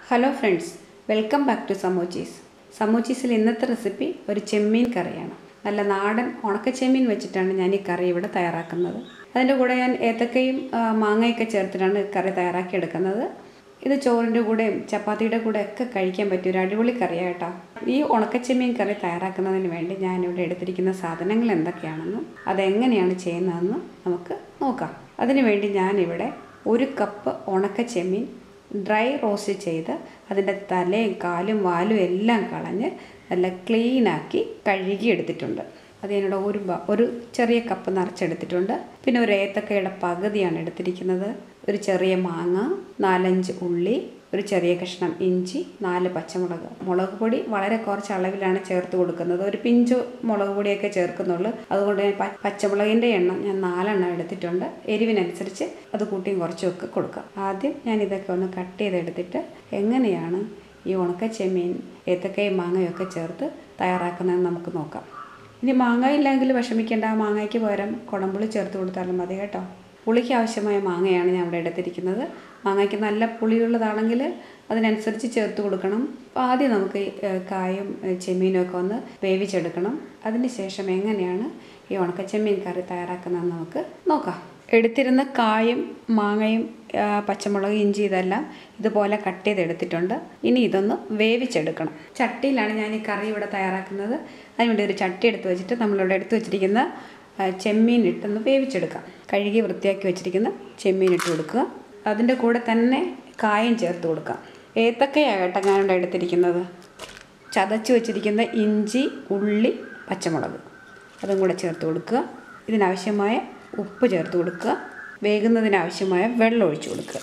hello friends welcome back to സമോച്ചീസ് സമോച്ചീസിൽ ഇന്നത്തെ റെസിപ്പി ഒരു ചെമ്മീൻ കറിയാണ് നല്ല നാടൻ ഉണക്ക ചെമ്മീൻ വെച്ചിട്ടാണ് ഞാൻ ഈ കറി ഇവിടെ തയ്യാറാക്കുന്നത് അതിൻ്റെ കൂടെ ഞാൻ ഏത്തക്കയും ആ, മാങ്ങയൊക്കെ ചേർത്തിട്ടാണ് കറി തയ്യാറാക്കി എടുക്കുന്നത് ഇത് ചോറിൻ്റെ കൂടെയും ചപ്പാത്തിയുടെ കൂടെ ഒക്കെ കഴിക്കാൻ പറ്റിയ ഒരു അടിപൊളി കറിയാണ് കേട്ടോ ഈ ഉണക്കച്ചെമ്മീൻ കറി തയ്യാറാക്കുന്നതിന് വേണ്ടി ഞാനിവിടെ എടുത്തിരിക്കുന്ന സാധനങ്ങൾ എന്തൊക്കെയാണെന്നും അതെങ്ങനെയാണ് ചെയ്യുന്നതെന്നും നമുക്ക് നോക്കാം അതിനുവേണ്ടി ഞാനിവിടെ ഒരു കപ്പ് ഉണക്ക ചെമ്മീൻ ഡ്രൈ റോസ്റ്റ് ചെയ്ത് അതിൻ്റെ തലയും കാലും വാലും എല്ലാം കളഞ്ഞ് നല്ല ക്ലീനാക്കി കഴുകി എടുത്തിട്ടുണ്ട് അത് ഞാനിവിടെ ഒരു ബ- ഒരു ചെറിയ കപ്പ് നിറച്ചെടുത്തിട്ടുണ്ട് പിന്നെ ഒരു ഏത്തക്കയുടെ പകുതിയാണ് എടുത്തിരിക്കുന്നത് ഒരു ചെറിയ മാങ്ങ നാലഞ്ച് ഉള്ളി ഒരു ചെറിയ കഷ്ണം ഇഞ്ചി നാല് പച്ചമുളക് മുളക് പൊടി വളരെ കുറച്ച് അളവിലാണ് ചേർത്ത് കൊടുക്കുന്നത് ഒരു പിഞ്ചു മുളക് പൊടിയൊക്കെ ചേർക്കുന്നുള്ളൂ അതുകൊണ്ട് ഞാൻ പ- പച്ചമുളകിൻ്റെ എണ്ണം ഞാൻ നാലെണ്ണം എടുത്തിട്ടുണ്ട് എരിവിനനുസരിച്ച് അത് കൂട്ടിയും കുറച്ചും ഒക്കെ കൊടുക്കാം ആദ്യം ഞാൻ ഇതൊക്കെ ഒന്ന് കട്ട് ചെയ്തെടുത്തിട്ട് എങ്ങനെയാണ് ഈ ഉണക്ക ചെമ്മീൻ ഏത്തക്കയും മാങ്ങയും ഒക്കെ ചേർത്ത് തയ്യാറാക്കുന്നതെന്ന് നമുക്ക് നോക്കാം ഇനി മാങ്ങ ഇല്ലെങ്കിൽ വിഷമിക്കേണ്ട ആ മാങ്ങയ്ക്ക് പകരം കുടംപുളി ചേർത്ത് കൊടുത്താലും മതി കേട്ടോ പുളിക്ക് ആവശ്യമായ മാങ്ങയാണ് ഞാൻ ഇവിടെ എടുത്തിരിക്കുന്നത് മാങ്ങയ്ക്ക് നല്ല പുളിയുള്ളതാണെങ്കിൽ അതിനനുസരിച്ച് ചേർത്ത് കൊടുക്കണം അപ്പോൾ ആദ്യം നമുക്ക് ഈ, ഏ, കായും ഏ, ചെമ്മീനും ഒക്കെ ഒന്ന് വേവിച്ചെടുക്കണം അതിന് ശേഷം എങ്ങനെയാണ് ഈ ഉണക്ക ചെമ്മീൻ കറി തയ്യാറാക്കുന്നതെന്ന് നമുക്ക് നോക്കാം എടുത്തിരുന്ന കായും മാങ്ങയും ആ, പച്ചമുളക് ഇഞ്ചി ഇതെല്ലാം ഇതുപോലെ കട്ട് ചെയ്തെടുത്തിട്ടുണ്ട് ഇനി ഇതൊന്ന് വേവിച്ചെടുക്കണം ചട്ടിയിലാണ് ഞാൻ ഈ കറി ഇവിടെ തയ്യാറാക്കുന്നത് അതിനുവേണ്ടി ഒരു ചട്ടി എടുത്ത് വെച്ചിട്ട് നമ്മളിവിടെ എടുത്ത് വെച്ചിരിക്കുന്ന ആ, ചെമ്മീൻ ഇട്ടൊന്ന് വേവിച്ചെടുക്കാം കഴുകി വൃത്തിയാക്കി വെച്ചിരിക്കുന്ന ചെമ്മീൻ ഇട്ട് കൊടുക്കുക അതിൻ്റെ കൂടെ തന്നെ കായം ചേർത്ത് കൊടുക്കാം ഏത്തക്കയാകട്ടെ ഞാനിവിടെ എടുത്തിരിക്കുന്നത് ചതച്ച് വെച്ചിരിക്കുന്ന ഇഞ്ചി ഉള്ളി പച്ചമുളക് അതും കൂടെ ചേർത്ത് കൊടുക്കുക ഇതിനാവശ്യമായ ഉപ്പ് ചേർത്ത് കൊടുക്കുക വേകുന്നതിനാവശ്യമായ വെള്ളം ഒഴിച്ചു കൊടുക്കുക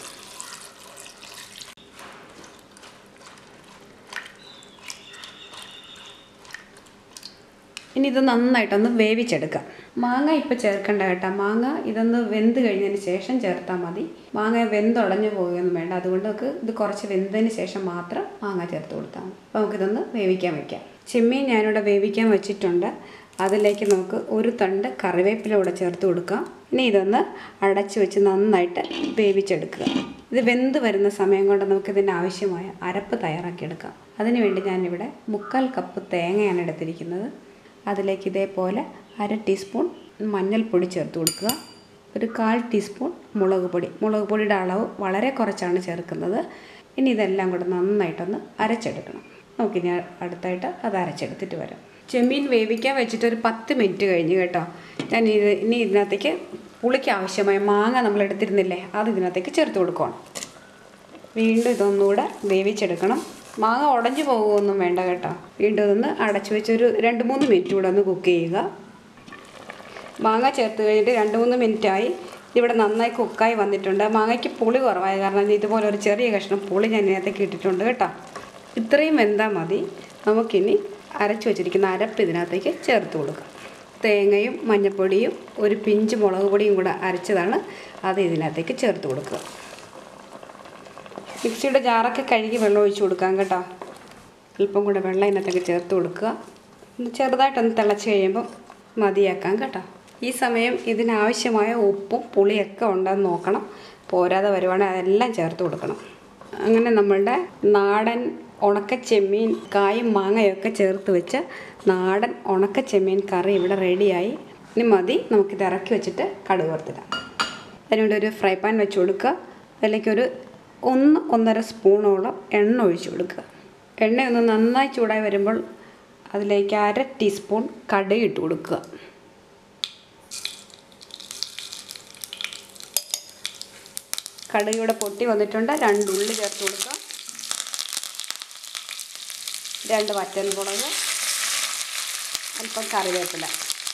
ഇനി ഇത് നന്നായിട്ടൊന്ന് വേവിച്ചെടുക്കാം മാങ്ങ ഇപ്പോൾ ചേർക്കണ്ട കേട്ടോ മാങ്ങ ഇതൊന്ന് വെന്ത് കഴിഞ്ഞതിന് ശേഷം ചേർത്താൽ മതി മാങ്ങ വെന്തുടഞ്ഞു പോകുകയൊന്നും വേണ്ട അതുകൊണ്ട് നമുക്ക് ഇത് കുറച്ച് വെന്തതിന് ശേഷം മാത്രം മാങ്ങ ചേർത്ത് കൊടുത്താൽ മതി അപ്പോൾ നമുക്കിതൊന്ന് വേവിക്കാൻ വെക്കാം ചെമ്മീൻ ഞാനിവിടെ വേവിക്കാൻ വെച്ചിട്ടുണ്ട് അതിലേക്ക് നമുക്ക് ഒരു തണ്ട് കറിവേപ്പില കൂടെ ചേർത്ത് കൊടുക്കാം ഇനി ഇതൊന്ന് അടച്ചു വെച്ച് നന്നായിട്ട് വേവിച്ചെടുക്കുക ഇത് വെന്ത് വരുന്ന സമയം കൊണ്ട് നമുക്ക് ഇതിന് ആവശ്യമായ അരപ്പ് തയ്യാറാക്കിയെടുക്കാം അതിനുവേണ്ടി ഞാനിവിടെ മുക്കാൽ കപ്പ് തേങ്ങയാണ് എടുത്തിരിക്കുന്നത് അതിലേക്ക് ഇതേപോലെ അര ടീസ്പൂൺ മഞ്ഞൾപ്പൊടി ചേർത്ത് കൊടുക്കുക ഒരു കാൽ ടീസ്പൂൺ മുളക് പൊടി മുളക് പൊടിയുടെ അളവ് വളരെ കുറച്ചാണ് ചേർക്കുന്നത് ഇനി ഇതെല്ലാം കൂടെ നന്നായിട്ടൊന്ന് അരച്ചെടുക്കണം നമുക്കിനി അടുത്തായിട്ട് അത് അരച്ചെടുത്തിട്ട് വരാം ചെമ്മീൻ വേവിക്കാൻ വെച്ചിട്ട് ഒരു പത്ത് മിനിറ്റ് കഴിഞ്ഞ് കേട്ടോ ഞാൻ ഇത് ഇനി ഇതിനകത്തേക്ക് പുളിക്ക് ആവശ്യമായ മാങ്ങ നമ്മൾ എടുത്തിരുന്നില്ലേ അത് ഇതിനകത്തേക്ക് ചേർത്ത് കൊടുക്കണം വീണ്ടും ഇതൊന്നുകൂടെ വേവിച്ചെടുക്കണം മാങ്ങ ഉടഞ്ഞു പോകുമൊന്നും വേണ്ട കേട്ടോ വീണ്ടും ഇതൊന്ന് അടച്ചു വെച്ചൊരു രണ്ട് മൂന്ന് മിനിറ്റ് കൂടെ ഒന്ന് കുക്ക് ചെയ്യുക മാങ്ങ ചേർത്ത് കഴിഞ്ഞിട്ട് രണ്ട് മൂന്ന് മിനിറ്റായി ഇവിടെ നന്നായി കുക്കായി വന്നിട്ടുണ്ട് മാങ്ങയ്ക്ക് പുളി കുറവായ കാരണം ഇതുപോലെ ഒരു ചെറിയ കഷ്ണം പുളി ഞാൻ ഇതിനകത്തേക്ക് ഇട്ടിട്ടുണ്ട് കേട്ടോ ഇത്രയും വെന്താൽ മതി നമുക്കിനി അരച്ചു വെച്ചിരിക്കുന്ന അരപ്പ് ഇതിനകത്തേക്ക് ചേർത്ത് കൊടുക്കാം തേങ്ങയും മഞ്ഞൾപ്പൊടിയും ഒരു പിഞ്ച് മുളക് പൊടിയും കൂടെ അരച്ചതാണ് അത് ഇതിനകത്തേക്ക് ചേർത്ത് കൊടുക്കുക മിക്സിയുടെ ജാറൊക്കെ കഴുകി വെള്ളം ഒഴിച്ച് കൊടുക്കാം കേട്ടോ അല്പം കൂടെ വെള്ളം ഇതിനകത്തേക്ക് ചേർത്ത് കൊടുക്കുക ഒന്ന് ചെറുതായിട്ടൊന്ന് തിളച്ച് കഴിയുമ്പോൾ മതിയാക്കാം കേട്ടോ ഈ സമയം ഇതിനാവശ്യമായ ഉപ്പും പുളിയൊക്കെ ഉണ്ടെന്ന് നോക്കണം പോരാതെ വരുവാണെങ്കിൽ അതെല്ലാം ചേർത്ത് കൊടുക്കണം അങ്ങനെ നമ്മളുടെ നാടൻ ഉണക്ക ചെമ്മീൻ കായും മാങ്ങയൊക്കെ ചേർത്ത് വെച്ച് നാടൻ ഉണക്ക ചെമ്മീൻ കറി ഇവിടെ റെഡിയായി ഇനി മതി നമുക്കിത് ഇറക്കി വെച്ചിട്ട് കടുക് വറുത്തിടാം അതിനുവേണ്ടി ഒരു ഫ്രൈ പാൻ വെച്ച് കൊടുക്കുക അതിലേക്ക് ഒരു ഒന്ന് ഒന്നര സ്പൂണോളം എണ്ണ ഒഴിച്ച് കൊടുക്കുക എണ്ണ ഒന്ന് നന്നായി ചൂടായി വരുമ്പോൾ അതിലേക്ക് അര ടീസ്പൂൺ കടുക് ഇട്ട് കൊടുക്കുക കടുക് ഇവിടെ പൊട്ടി വന്നിട്ടുണ്ട് രണ്ട് ഉള്ളി ചേർത്ത് കൊടുക്കുക രണ്ട് വറ്റൽമുളക് അല്പം കറിവേപ്പില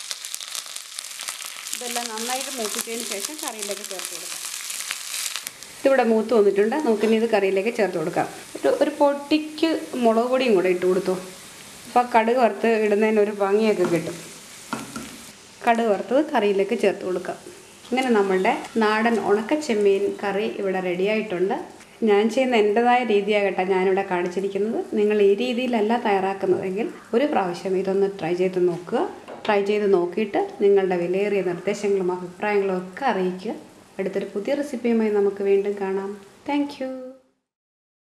ഇതെല്ലാം നന്നായിട്ട് മൂപ്പിച്ചതിന് ശേഷം കറിയിലേക്ക് ചേർത്ത് കൊടുക്കാം ഇതിവിടെ മൂത്ത് വന്നിട്ടുണ്ട് നമുക്കിനി ഇത് കറിയിലേക്ക് ചേർത്ത് കൊടുക്കാം ഒരു ഒരു പൊട്ടിക്ക് മുളക് പൊടിയും കൂടെ ഇട്ട് കൊടുത്തു അപ്പോൾ കടുക് വറുത്ത് ഇടുന്നതിന് ഒരു ഭംഗിയൊക്കെ കിട്ടും കടുക് വറുത്തത് കറിയിലേക്ക് ചേർത്ത് കൊടുക്കാം ഇങ്ങനെ നമ്മളുടെ നാടൻ ഉണക്ക ചെമ്മീൻ കറി ഇവിടെ റെഡിയായിട്ടുണ്ട് ഞാൻ ചെയ്യുന്ന എൻ്റെതായ രീതിയാകട്ടെ ഞാനിവിടെ കാണിച്ചിരിക്കുന്നത് നിങ്ങൾ ഈ രീതിയിലല്ല തയ്യാറാക്കുന്നതെങ്കിൽ ഒരു പ്രാവശ്യം ഇതൊന്ന് ട്രൈ ചെയ്ത് നോക്കുക ട്രൈ ചെയ്ത് നോക്കിയിട്ട് നിങ്ങളുടെ വിലയേറിയ നിർദ്ദേശങ്ങളും അഭിപ്രായങ്ങളും ഒക്കെ അറിയിക്കുക അടുത്തൊരു പുതിയ റെസിപ്പിയുമായി നമുക്ക് വീണ്ടും കാണാം താങ്ക്